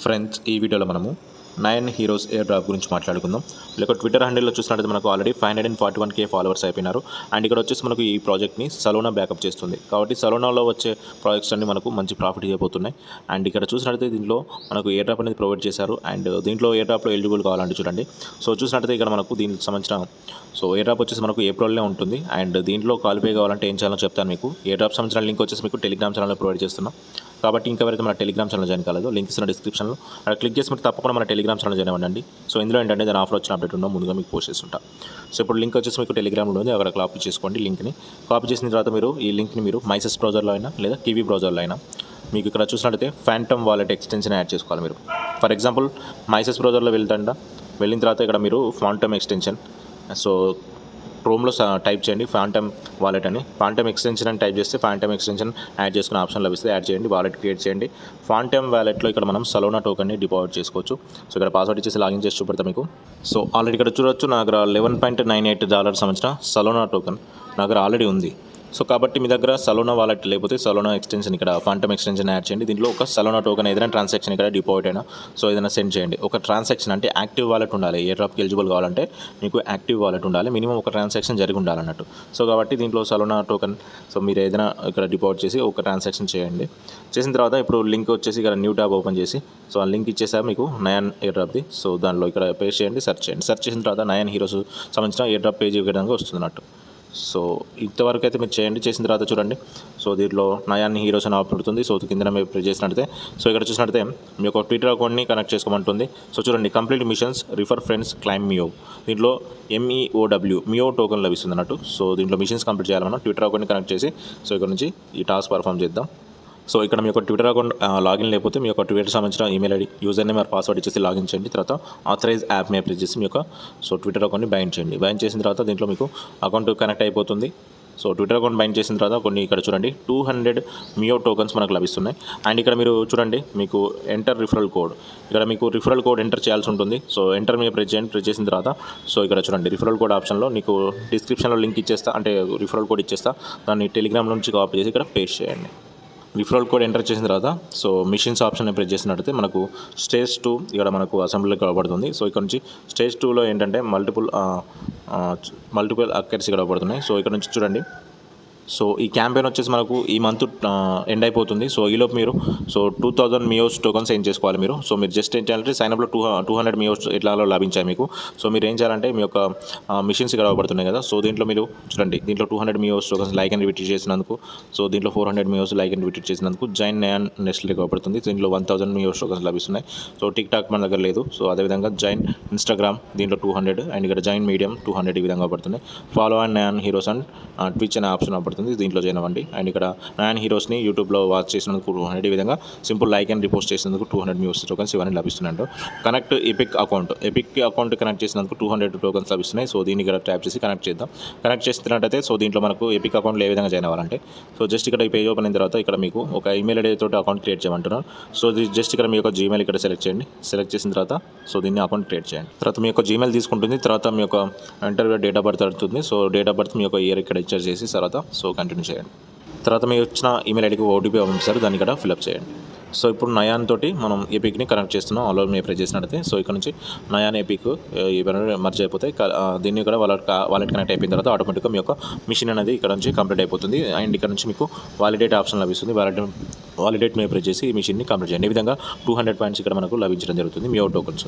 friends ఈ వీడియోలో మనము నైన్ హీరోస్ ఎయిర్ డ్రాప్ గురించి మాట్లాడుకుందాం లేక ట్విట్టర్ హ్యాండిల్లో చూసినట్లయితే మనకు already five hundred and forty one K followers అయిపోయినారు అండ్ ఇక్కడ వచ్చేసి మనకు ఈ ప్రాజెక్ట్ని సలోనా బ్యాకప్ చేస్తుంది కాబట్టి సలోనాలో వచ్చే ప్రాజెక్ట్స్ అన్ని మనకు మంచి ప్రాఫిట్ చేయబోతున్నాయి అండ్ ఇక్కడ చూసినట్లయితే దీంట్లో మనకు ఎయిర్ డ్రాప్ అనేది ప్రొవైడ్ చేశారు అండ్ దీంట్లో ఎయిర్ డ్రాప్లో ఎలిజిబుల్ కావాలంటే చూడండి సో చూసినట్లయితే ఇక్కడ మనకు దీనికి సంబంధించిన సో ఎయిర్ డ్రాప్ వచ్చేసి మనకు ఏప్రిల్లో ఉంటుంది అండ్ దీంట్లో క్వాలిఫై కావాలంటే ఏం చేయాలో చెప్తాను మీకు ఎయిర్ డ్రాప్ సంబంధించిన లింక్ వచ్చేసి మీకు టెలిగ్రామ్ ఛానల్లో ప్రొవైడ్ చేస్తున్నాం కాబట్టి ఇంకా ఎవరైతే మన టెలిగ్రామ్ ఛానల్ జాయిన్ కాలేదో లింక్ ఇస్తున్న డిస్క్రిప్షన్లో అక్కడ క్లిక్ చేసి మీరు తప్పకుండా మన టెలిగ్రామ్ ఛానల్ జాయిన్ అవ్వండి సో ఇందులో ఏంటంటే దాని ఆఫర్ వచ్చిన అప్డేట్ ఉందో ముందుగా మీకు పోస్ట్ చేస్తుంటా సో ఇప్పుడు లింక్ వచ్చేసి మీకు టెలిగ్రామ్లో ఉంది అక్కడ కాపీ చేసుకోండి లింక్ని కాపీ చేసిన తర్వాత మీరు ఈ లింక్ని మీరు మైసెస్ బ్రౌజర్లో అయినా లేదా కివీ బ్రౌజర్లో అయినా మీకు ఇక్కడ చూసినట్లయితే ఫ్యాంటమ్ వాలెట్ ఎక్స్టెన్షన్ యాడ్ చేసుకోవాలి మీరు ఫర్ ఎగ్జాంపుల్ మైసెస్ బ్రౌజర్లో వెళ్తాండ వెళ్ళిన తర్వాత ఇక్కడ మీరు ఫాంటమ్ ఎక్స్టెన్షన్ సో క్రోమ్లో టైప్ చేయండి ఫాంటమ్ వాలెట్ అని ఫాంటమ్ ఎక్స్టెన్షన్ అని టైప్ చేస్తే ఫాంటమ్ ఎక్స్టెన్షన్ యాడ్ చేసుకునే ఆప్షన్ లభిస్తే యాడ్ చేయండి వాలెట్ క్రియేట్ చేయండి ఫాంటమ్ వాలెట్లో ఇక్కడ మనం సలోనా టోకన్ని డిపాజిట్ చేసుకోవచ్చు సో ఇక్కడ పాస్వర్డ్ ఇచ్చేసి లాగిన్ చేసి చూపెడతా మీకు సో ఆల్రెడీ ఇక్కడ చూడొచ్చు నా దగ్గర eleven point nine eight dollar సంబంధించిన సలోనా టోకన్ నా దగ్గర ఆల్రెడీ ఉంది సో కాబట్టి మీ దగ్గర సలోనా వాలెట్ లేకపోతే సలోనా ఎక్స్టెన్షన్ ఇక్కడ ఫాంటమ్ ఎక్స్టెన్షన్ యాడ్ చేయండి దీంట్లో ఒక సలోనా టోకన్ ఏదైనా ట్రాన్సాక్షన్ ఇక్కడ డిపాజిట్ అయినా సో ఏదైనా సెండ్ చేయండి ఒక ట్రాన్సాక్షన్ అంటే యాక్టివ్ వాలెట్ ఉండాలి ఏ డ్రాప్కి ఎలిజిబుల్ కావాలంటే మీకు యాక్టివ్ వాలెట్ ఉండాలి మినిమం ఒక ట్రాన్సాక్షన్ జరిగి ఉండాలన్నట్టు సో కాబట్టి దీంట్లో సలోనా టోకన్ సో మీరు ఏదైనా ఇక్కడ డిపాజిట్ చేసి ఒక ట్రాన్సాక్షన్ చేయండి చేసిన తర్వాత ఇప్పుడు లింక్ వచ్చేసి ఇక్కడ న్యూ ట్యాబ్ ఓపెన్ చేసి సో ఆ లింక్ ఇచ్చేసా మీకు నయన్ ఎయిర్ డ్రాప్ది సో దానిలో ఇక్కడ పేస్ట్ చేయండి సెర్చ్ చేయండి సెర్చ్ చేసిన తర్వాత నయన్ హీరోస్ సంబంధించిన ఎయిర్ డ్రాప్ పేజ్ విధంగా వస్తుంది అన్నట్టు సో ఇంతవరకు అయితే మీరు చేయండి చేసిన తర్వాత చూడండి సో దీంట్లో నయాన్ని హీరోస్ అని ఆప్షన్ ఉంటుంది సో కింద మీరు ప్రెస్ చేసినట్లయితే సో ఇక్కడ చూసినట్లయితే మీ యొక్క ట్విట్టర్ అకౌంట్ని కనెక్ట్ చేసుకోమంటుంది సో చూడండి complete missions refer friends claim Meow దీంట్లో ఎంఈఓడబ్ల్యూ మియో టోకెన్ లభిస్తుంది అన్నట్టు సో దీంట్లో మిషన్స్ కంప్లీట్ చేయాలన్నా ట్విట్టర్ అకౌంట్ని కనెక్ట్ చేసి సో ఇక్కడ నుంచి ఈ టాస్క్ పర్ఫామ్ చేద్దాం సో ఇక్కడ మీ యొక్క ట్విట్టర్ అకౌంట్ లాగిన్ లేకపోతే మీ యొక్క ట్విట్టర్ సంబంధించిన email ID username or password ఇచ్చేసి లాగిన్ చేయండి తర్వాత ఆథరైజ్ యాప్ మీద ప్రెస్ చేసి మీ యొక్క సో ట్విట్టర్ అకౌంట్ని బైండ్ చేయండి బైండ్ చేసిన తర్వాత దీంట్లో మీకు అకౌంట్ కనెక్ట్ అయిపోతుంది సో ట్విట్టర్ అకౌంట్ బైండ్ చేసిన తర్వాత కొన్ని ఇక్కడ చూడండి టూ హండ్రెడ్ మియో టోకన్స్ మనకు లభిస్తున్నాయి అండ్ ఇక్కడ మీరు చూడండి మీకు ఎంటర్ రిఫరల్ కోడ్ ఇక్కడ మీకు రిఫరల్ కోడ్ ఎంటర్ చేయాల్సి ఉంటుంది సో ఎంటర్ మీద ప్రెస్ చేయండి ప్రెస్ చేసిన తర్వాత సో ఇక్కడ చూడండి రిఫరల్ కోడ్ ఆప్షన్లో నీకు డిస్క్రిప్షన్లో లింక్ ఇచ్చేస్తా అంటే రిఫరల్ కోడ్ ఇచ్చేస్తా దాన్ని టెలిగ్రామ్ నుంచి కాపీ చేసి ఇక్కడ పేస్ట్ చేయండి రిఫరల్ కోడ్ ఎంటర్ చేసిన తర్వాత సో మిషన్స్ ఆప్షన్ ప్రెస్ చేసినట్టయితే మనకు స్టేజ్ టూ ఇక్కడ మనకు అసెంబ్లీ కనబడుతుంది సో ఇక్కడ నుంచి స్టేజ్ టూలో ఏంటంటే మల్టిపుల్ మల్టిపుల్ అక్కర్స్ ఇక్కడ పడుతున్నాయి సో ఇక్కడ నుంచి చూడండి సో ఈ క్యాంపెయిన్ వచ్చేసి మనకు ఈ మంత్ ఎండ్ అయిపోతుంది సో ఈలోపు మీరు so two thousand Meows tokens ఏం చేసుకోవాలి మీరు సో మీరు జస్ట్ ఏం చేయాలంటే సైన్అప్లో టూ టూ హండ్రెడ్ మియోస్ ఎట్లాలో లభించాయి మీకు సో మీరు ఏం చేయాలంటే మీ యొక్క మిషన్స్ ఇక్కడ పడుతున్నాయి కదా సో దీంట్లో మీరు చూడండి దీంట్లో two hundred Meows tokens like and విటిట్ చేసినందుకు సో దీంట్లో four hundred Meows like and విటిట్ చేసినందుకు జైన్ నయాన్ నెస్ట్లీ పడుతుంది దీంట్లో వన్ థౌసండ్ మియోస్ టోకన్స్ లభిస్తున్నాయి సో టిక్ టాక్ మన దగ్గర లేదు సో అదేవిధంగా జైన్ ఇన్స్టాగ్రామ్ దీంట్లో టూ హండ్రెడ్ అండ్ ఇక్కడ జైన్ మీడియం టూ హండ్రెడ్ ఈ విధంగా పడుతుంది follow and Nyan Heroes and Twitch అనే ఆప్షన్ పడుతుంది దీంట్లో జాయిన్ అవ్వండి అండ్ ఇక్కడ నయాన్ హీరోస్ని యూట్యూబ్లో వాచ్ చేసినందుకు టూ హండ్రెడ్ ఈ విధంగా సింపుల్ లైక్ అండ్ రిపోస్ట్ చేసినందుకు టూ హండ్రెడ్ న్యూస్ టోకన్స్ ఇవన్నీ లభిస్తున్నాయి connect Epic account Epic account connect చేసినందుకు టూ హండ్రెడ్ టోకన్స్ లభిస్తున్నాయి సో దీన్ని ఇక్కడ ట్యాప్ చేసి కనెక్ట్ చేద్దాం కనెక్ట్ చేస్తున్నట్టయితే సో దీంట్లో మనకు ఎపిక్ అకౌంట్లో ఏ విధంగా జాయిన్ అవ్వాలంటే సో జస్ట్ ఇక్కడ ఈ పేజ్ ఓపెన్ అయిన తర్వాత ఇక్కడ మీకు ఒక ఈమెయిల్ ఐడి తోటి అకౌంట్ క్రియేట్ చేయమంటున్నాను సో ఇది జస్ట్ ఇక్కడ మీ యొక్క జీమెయిల్ ఇక్కడ సెలెక్ట్ చేయండి సెలెక్ట్ చేసిన తర్వాత సో దీన్ని అకౌంట్ క్రియేట్ చేయండి తర్వాత మీ యొక్క జీమెయిల్ తీసుకుంటుంది తర్వాత మీ యొక్క ఇంటర్వ్యూ డేట్ ఆఫ్ బర్త్ అడుగుతుంది సో డేట్ ఆఫ్ బర్త్ మీ యొక్క ఇయర్ ఇక్కడ ఇచ్చార్ చేసి తర్వాత సో కంటిన్యూ చేయండి తర్వాత మీరు వచ్చిన ఈమెయిల్ ఐడికి ఓటీపీ పంపిస్తారు దాన్ని ఇక్కడ ఫిల్అప్ చేయండి సో ఇప్పుడు నయాన్ తోటి మనం ఏపీక్ని కనెక్ట్ చేస్తున్నాం ఆల్ ఓవర్ మీ ప్రెస్ చేసినట్టయితే సో ఇక్కడ నుంచి నయాన్ ఏపీక్ ఇవన్నీ మర్జ్ అయిపోతాయి క- ఆ, దీన్ని కూడా వాళ్ళ వాలెట్ కనెక్ట్ అయిపోయిన తర్వాత ఆటోమేటిక్గా మీ యొక్క మిషన్ అనేది ఇక్కడ నుంచి కంప్లీట్ అయిపోతుంది అండ్ ఇక్కడ నుంచి మీకు వాలిడేట్ ఆప్షన్ లభిస్తుంది వాలిడేట్ వాలిడేట్ మీద ప్రెస్ చేసి ఈ మిషన్ని కంప్లీట్ చేయండి ఈ విధంగా టూ హండ్రెడ్ పాయింట్స్ ఇక్కడ మనకు లభించడం జరుగుతుంది మీ టోకన్స్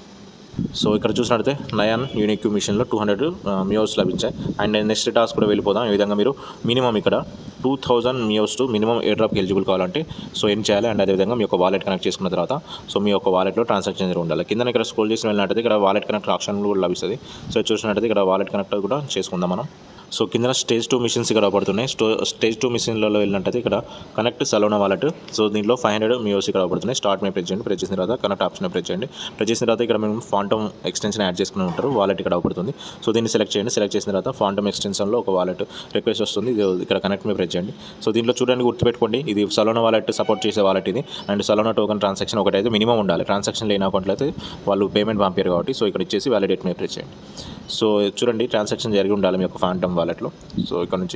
సో ఇక్కడ చూసినట్లయితే నయాన్ యూనిక్ మిషన్లో టూ హండ్రెడ్ మియోస్ లభించాయి అండ్ నెక్స్ట్ టాస్క్ కూడా వెళ్ళిపోదాం ఈ విధంగా మీరు మినిమం ఇక్కడ two thousand Meows to minimum air డ్రాప్కి ఎలిజిబుల్ కావాలంటే సో ఏం చేయాలి అండ్ అదేవిధంగా మీ యొక్క వాలెట్ కనెక్ట్ చేసుకున్న తర్వాత సో మీ యొక్క వాలెట్లో ట్రాన్సాక్షన్ జరిగి ఉండాలి కింద ఇక్కడ స్క్రోల్ చేసిన వెళ్ళినట్టయితే ఇక్కడ వాలెట్ కనెక్ట్ ఆప్షన్ కూడా లభిస్తుంది సో చూసినట్టయితే ఇక్కడ వాలెట్ కనెక్ట్ కూడా చేసుకుందాం మనం సో కింద స్టేజ్ టూ మిషన్స్ ఇక్కడ పడుతున్నాయి స్టో స్టేజ్ టూ మిషన్లలో వెళ్ళినట్టయితే ఇక్కడ కనెక్ట్ సలోనా వాలెట్ సో దీంట్లో ఫైవ్ హండ్రెడ్ మియోస్ ఇక్కడ పడుతున్నాయి స్టార్ట్ మీద ప్రెస్ చేయండి ప్రెస్ చేసిన తర్వాత కనెక్ట్ ఆప్షన్ ప్రెస్ చేయండి ప్రెస్ చేసిన తర్వాత ఇక్కడ మేము ఫాంటమ్ ఎక్స్టెన్షన్ యాడ్ చేసుకుని ఉంటారు వాలెట్ ఇక్కడ పడుతుంది సో దీన్ని సెలెక్ట్ చేయండి సెలెక్ట్ చేసిన తర్వాత ఫాంటమ్ ఎక్స్టెన్షన్లో ఒక వాలెట్ రిక్వెస్ట్ వస్తుంది ఇది ఇక్కడ కనెక్ట్ మీద ప్రెస్ చేయండి సో దీంట్లో చూడండి గుర్తుపెట్టుకోండి ఇది సలోనా వాలెట్ సపోర్ట్ చేసే వాలెట్ ఇది అండ్ సలోనా టోకన్ ట్రాన్సాక్షన్ ఒకటైతే మినిమం ఉండాలి ట్రాన్సాక్షన్ లేని అకౌంట్లో అయితే వాళ్ళు పేమెంట్ పంపారు కాబట్టి సో ఇక్కడ ఇచ్చేసి వ్యాలిడేట్ మీద ప్రెస్ చేయండి సో చూడండి ట్రాన్సాక్షన్ జరిగి ఉండాలి మీ యొక్క ఫాంటమ్ వాలెట్లో సో ఇక్కడ నుంచి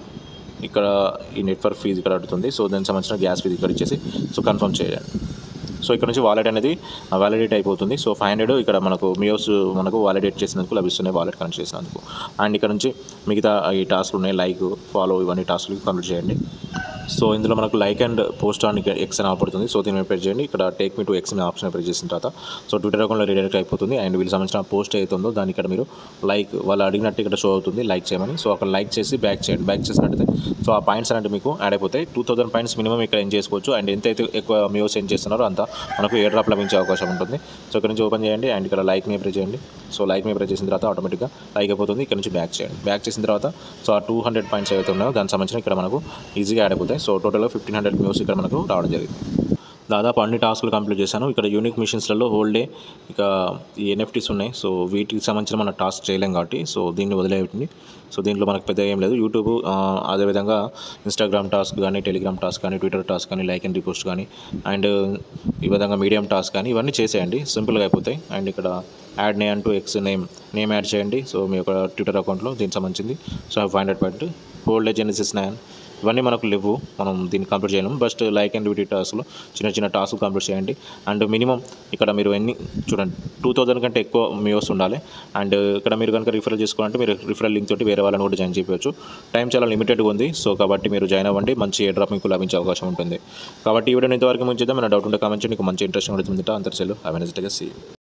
ఇక్కడ ఈ నెట్వర్క్ ఫీజు ఇక్కడ అడుగుతుంది సో దానికి సంబంధించిన గ్యాస్ ఫీజు ఇక్కడ ఇచ్చేసి సో కన్ఫర్మ్ చేయండి సో ఇక్కడ నుంచి వాలెట్ అనేది వ్యాలిడేట్ అయిపోతుంది సో ఫైవ్ హండ్రెడ్ ఇక్కడ మనకు మియోస్ మనకు వాలిడేట్ చేసినందుకు లభిస్తున్నాయి వాలెట్ కనెక్ట్ చేసినందుకు అండ్ ఇక్కడ నుంచి మిగతా ఈ టాస్క్లు ఉన్నాయి లైక్ ఫాలో ఇవన్నీ టాస్క్లు కంప్లీట్ చేయండి సో ఇందులో మనకు like and post on X అని ఆపడుతుంది సో దీన్ని ప్రెస్ చేయండి ఇక్కడ టేక్ మీ టు ఎక్స్ అనే ఆప్షన్ ప్రెస్ చేసిన తర్వాత సో ట్విట్టర్ అకౌంట్లో రీడైరెక్ట్ అయిపోతుంది అండ్ వీళ్ళకి సంబంధించిన పోస్ట్ అవుతుందో దాన్ని ఇక్కడ మీరు లైక్ వాళ్ళు అడిగినట్టు ఇక్కడ షో అవుతుంది లైక్ చేయమని సో అక్కడ లైక్ చేసి బ్యాక్ చేయండి బ్యాక్ చేసినట్టయితే సో ఆ పాయింట్స్ అనేవి మీకు యాడ్ అయిపోతాయి టూ థౌసండ్ పాయింట్స్ మినిమం ఇక్కడ ఏం చేసుకోవచ్చు అండ్ ఎంతైతే ఎక్కువ మీరు సెండ్ చేస్తున్నారో అంత మనకు ఏ డ్రాప్ లభించే అవకాశం ఉంటుంది సో ఇక్కడ నుంచి ఓపెన్ చేయండి అండ్ ఇక్కడ లైక్ మీ ప్రెస్ చేయండి సో లైక్ మీ ప్రెస్ చేసిన తర్వాత ఆటోమేటిక్గా లైక్ అయిపోతుంది ఇక్కడ నుంచి బ్యాక్ చేయండి బ్యాక్ చేసిన తర్వాత సో ఆ టూ హండ్రెడ్ పాయింట్స్ ఏవైతే ఉన్నాయో దానికి సంబంధించిన ఇక్కడ మనకు ఈజీగా యాడ్ అయిపోతాయి సో టోటల్గా ఫిఫ్టీన్ హండ్రెడ్ మ్యూస్ ఇక్కడ మనకు రావడం జరిగింది దాదాపు అన్ని టాస్కులు కంప్లీట్ చేశాను ఇక్కడ యూనిక్ మిషన్స్లలో హోల్ డే ఇక ఈ ఎన్ఎఫ్టీస్ ఉన్నాయి సో వీటికి సంబంధించిన మన టాస్క్ చేయలేం కాబట్టి సో దీన్ని వదిలేయండి సో దీంట్లో మనకు పెద్ద ఏం లేదు యూట్యూబ్ ఆ, అదేవిధంగా ఇన్స్టాగ్రామ్ టాస్క్ కానీ టెలిగ్రామ్ టాస్క్ కానీ ట్విట్టర్ టాస్క్ కానీ లైక్ అండ్ రిపోస్ట్ కానీ అండ్ ఈ విధంగా మీడియం టాస్క్ కానీ ఇవన్నీ చేసేయండి సింపుల్గా అయిపోతాయి అండ్ ఇక్కడ యాడ్ నే అంటూ ఎక్స్ నేమ్ నేమ్ యాడ్ చేయండి సో మీ యొక్క ట్విట్టర్ అకౌంట్లో దీనికి సంబంధించింది so five hundred point whole day Genesis nine ఇవన్నీ మనకు లేవు మనం దీన్ని కంప్లీట్ చేయలేము బస్ట్ లైక్ అండ్ వీటి టాస్క్లు చిన్న చిన్న టాస్క్ కంప్లీట్ చేయండి అండ్ మినిమం ఇక్కడ మీరు ఎన్ని చూడండి టూ థౌజండ్ కంటే ఎక్కువ మీవర్స్ ఉండాలి అండ్ ఇక్కడ మీరు కనుక రిఫరల్ చేసుకోవాలంటే మీరు రిఫరల్ లింక్ తోటి వేరే వాళ్ళని కూడా జాయిన్ చేయవచ్చు టైం చాలా లిమిటెడ్గా ఉంది సో కాబట్టి మీరు జాయిన్ అవ్వండి మంచి ఏ డ్రాప్ మీకు లభించే అవకాశం ఉంటుంది కాబట్టి ఈ వీడియో ఇంతవరకు ముంచేద్దాం మన డౌట్ ఉంటే కామెంట్ చేయండి మీకు మంచి ఇంట్రెస్ట్ ఉంటుంది అంతర్సేలు అవైనెస్ట్గా సీ